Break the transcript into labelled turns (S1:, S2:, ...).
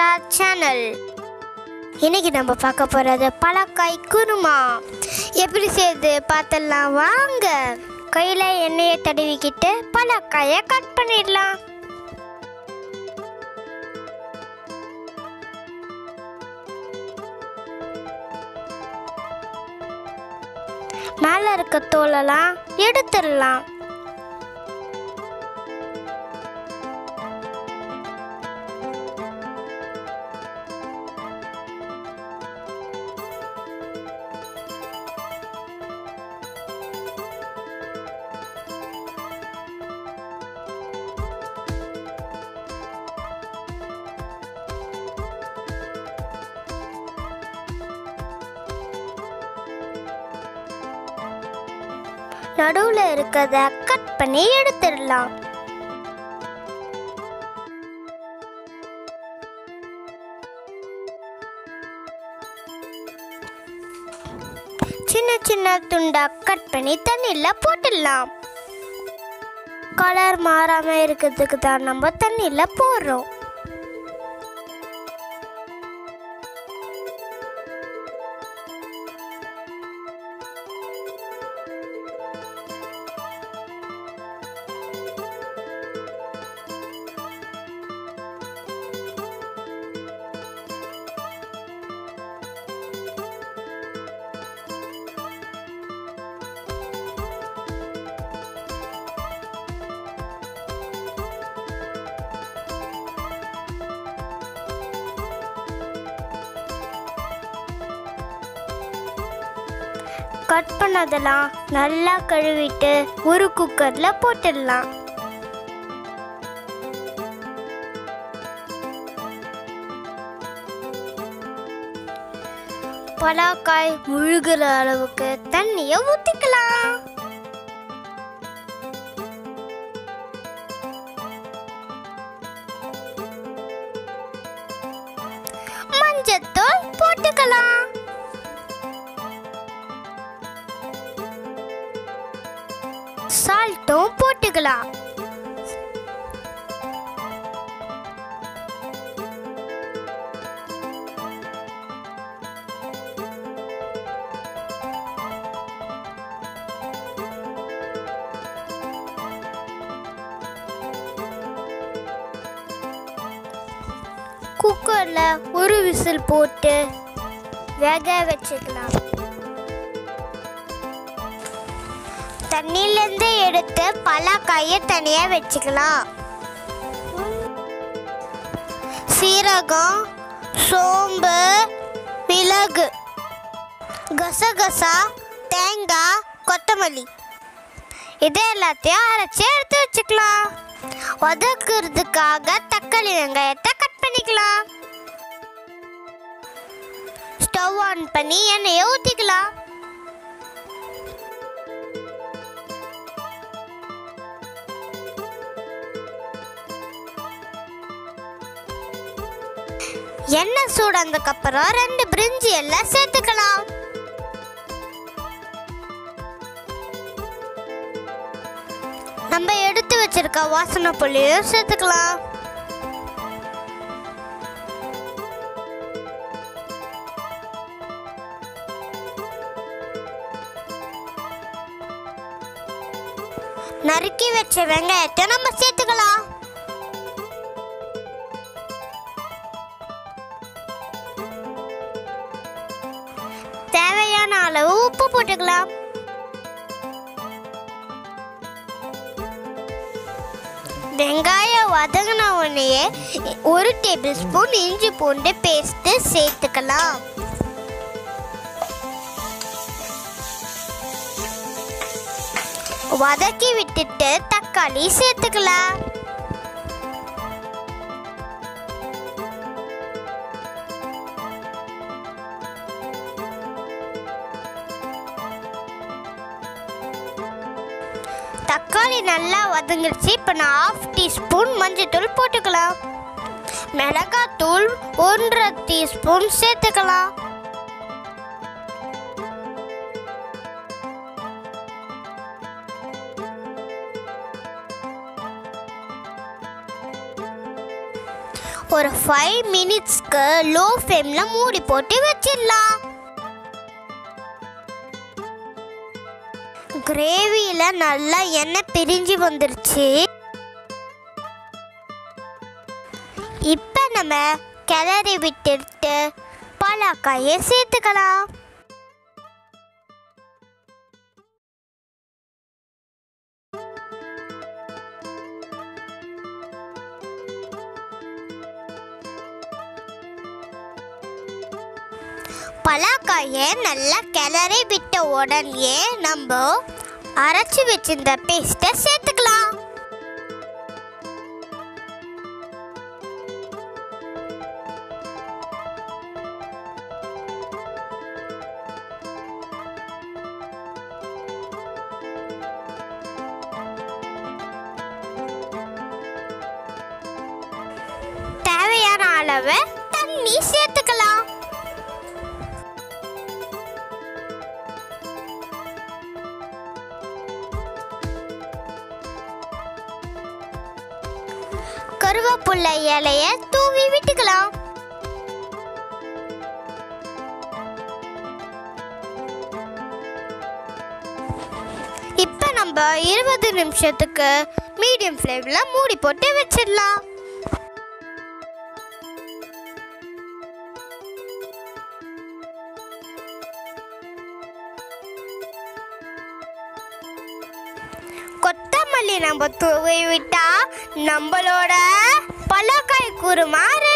S1: channel இன்னைக்கு நம்ம பார்க்க போகிறது பழக்காய் குருமா எப்படி செய்யுது பார்த்தலாம் வாங்க கையில் எண்ணெயை தடவிக்கிட்டு பழக்காயை கட் பண்ணிடலாம் மேலே இருக்க தோலெல்லாம் எடுத்துடலாம் நடுவில் இருக்கிறத கட் பண்ணி எடுத்துடலாம் சின்ன சின்ன துண்டா கட் பண்ணி தண்ணியில் போட்டுடலாம் கலர் மாறாம இருக்கிறதுக்கு தான் நம்ம தண்ணியில் போடுறோம் கட் பண்ணதெல்லாம் நல்லா கழுவிட்டு ஒரு குக்கரில் போட்டுடலாம் பலாக்காய் முழுகிற அளவுக்கு தண்ணியை ஊற்றிக்கலாம் மஞ்சத்தூள் போட்டுக்கலாம் சால்ட்டும் போட்டுக்கலாம் குக்கரில் ஒரு விசில் போட்டு வேக வச்சுக்கலாம் தண்ணியிலேருந்து எடுத்து பலாக்காயை தனியாக வச்சுக்கலாம் சீரகம் சோம்பு மிளகு கசகசா தேங்காய் கொத்தமல்லி இது எல்லாத்தையும் அரைச்சி எடுத்து வச்சுக்கலாம் வதக்குறதுக்காக தக்காளி வெங்காயத்தை கட் பண்ணிக்கலாம் ஸ்டவ் ஆன் பண்ணி எண்ணெயை ஊற்றிக்கலாம் எண்ணெய் சூடானதுக்கு அப்புறம் ரெண்டு பிரிஞ்சி எல்லாம் சேர்த்துக்கலாம் நம்ம எடுத்து வச்சிருக்க வாசனை புள்ளியும் சேர்த்துக்கலாம் நறுக்கி வச்ச வெங்காயத்தை நம்ம சேர்த்துக்கலாம் தேவையான அளவு உப்பு போட்டுக்கலாம் வெங்காயம் வதங்கின உடனேயே ஒரு டேபிள் ஸ்பூன் இஞ்சி பூண்டு பேஸ்ட்டு சேர்த்துக்கலாம் வதக்கி விட்டுட்டு தக்காளி சேர்த்துக்கலாம் தக்காளி நல்லா வதங்கிடுச்சு இப்போ நான் ஆஃப் டீஸ்பூன் மஞ்சள்தூள் போட்டுக்கலாம் மிளகாத்தூள் ஒன்றரை டீஸ்பூன் சேர்த்துக்கலாம் ஒரு ஃபைவ் மினிட்ஸ்க்கு லோ ஃப்ளேமில் மூடி போட்டு வச்சிடலாம் கிரேவியில் நல்லா எண்ணெய் பிரிஞ்சு வந்துருச்சு இப்போ நம்ம கிளறி விட்டுட்டு பலாக்காயை சேர்த்துக்கலாம் பலாக்காயை நல்லா கிளறி விட்ட உடனே நம்ம அரைச்சி வச்சிருந்த பேஸ்ட்டை சேர்த்துக்கலாம் தேவையான அளவு தண்ணி சேர்த்துக்கலாம் கருவேப்புள்ள இலைய தூவி விட்டுக்கலாம் இப்போ நம்ம இருபது நிமிஷத்துக்கு மீடியம் ஃப்ளேமில் மூடி போட்டு வச்சிடலாம் கொத்தமல்லி நம்ம தூவி விட்டா நம்மளோட பலக்காய் குருமா